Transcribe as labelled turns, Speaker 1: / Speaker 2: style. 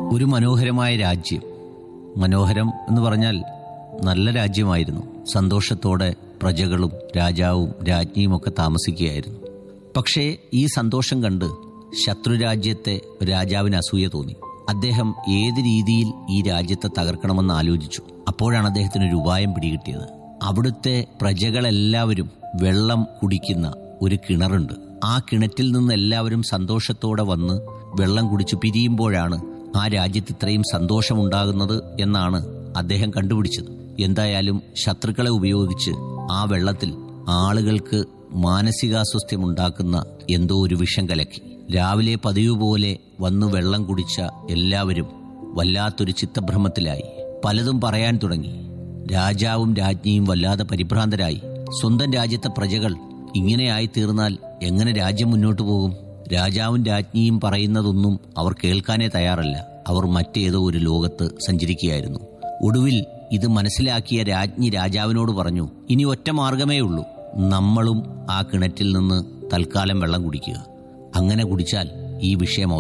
Speaker 1: ഒരു മനോഹരമായ രാജ്യം മനോഹരം എന്ന് പറഞ്ഞാൽ നല്ല രാജ്യമായിരുന്നു സന്തോഷത്തോടെ പ്രജകളും രാജാവും രാജ്ഞിയും ഒക്കെ താമസിക്കുകയായിരുന്നു പക്ഷേ ഈ സന്തോഷം കണ്ട് ശത്രുരാജ്യത്തെ രാജാവിന് അസൂയ തോന്നി അദ്ദേഹം ഏത് രീതിയിൽ ഈ രാജ്യത്തെ തകർക്കണമെന്ന് ആലോചിച്ചു അപ്പോഴാണ് അദ്ദേഹത്തിന് ഒരു ഉപായം പിടികിട്ടിയത് അവിടുത്തെ പ്രജകളെല്ലാവരും വെള്ളം കുടിക്കുന്ന ഒരു കിണറുണ്ട് ആ കിണറ്റിൽ നിന്ന് എല്ലാവരും സന്തോഷത്തോടെ വന്ന് വെള്ളം കുടിച്ചു പിരിയുമ്പോഴാണ് ആ രാജ്യത്ത് ഇത്രയും സന്തോഷമുണ്ടാകുന്നത് എന്നാണ് അദ്ദേഹം കണ്ടുപിടിച്ചത് എന്തായാലും ശത്രുക്കളെ ഉപയോഗിച്ച് ആ വെള്ളത്തിൽ ആളുകൾക്ക് മാനസികാസ്വസ്ഥ്യമുണ്ടാക്കുന്ന എന്തോ ഒരു വിഷം കലക്കി രാവിലെ പതിവ് പോലെ വന്നു വെള്ളം കുടിച്ച എല്ലാവരും വല്ലാത്തൊരു ചിത്തഭ്രമത്തിലായി പലതും പറയാൻ തുടങ്ങി രാജാവും രാജ്ഞിയും വല്ലാതെ പരിഭ്രാന്തരായി സ്വന്തം രാജ്യത്തെ പ്രജകൾ ഇങ്ങനെയായി തീർന്നാൽ എങ്ങനെ രാജ്യം മുന്നോട്ടു പോകും രാജാവും രാജ്ഞിയും പറയുന്നതൊന്നും അവർ കേൾക്കാനേ തയ്യാറല്ല അവർ മറ്റേതോ ഒരു ലോകത്ത് സഞ്ചരിക്കുകയായിരുന്നു ഒടുവിൽ ഇത് മനസ്സിലാക്കിയ രാജ്ഞി രാജാവിനോട് പറഞ്ഞു ഇനി ഒറ്റ മാർഗമേ ഉള്ളൂ നമ്മളും ആ കിണറ്റിൽ നിന്ന് തൽക്കാലം വെള്ളം കുടിക്കുക അങ്ങനെ കുടിച്ചാൽ ഈ വിഷയം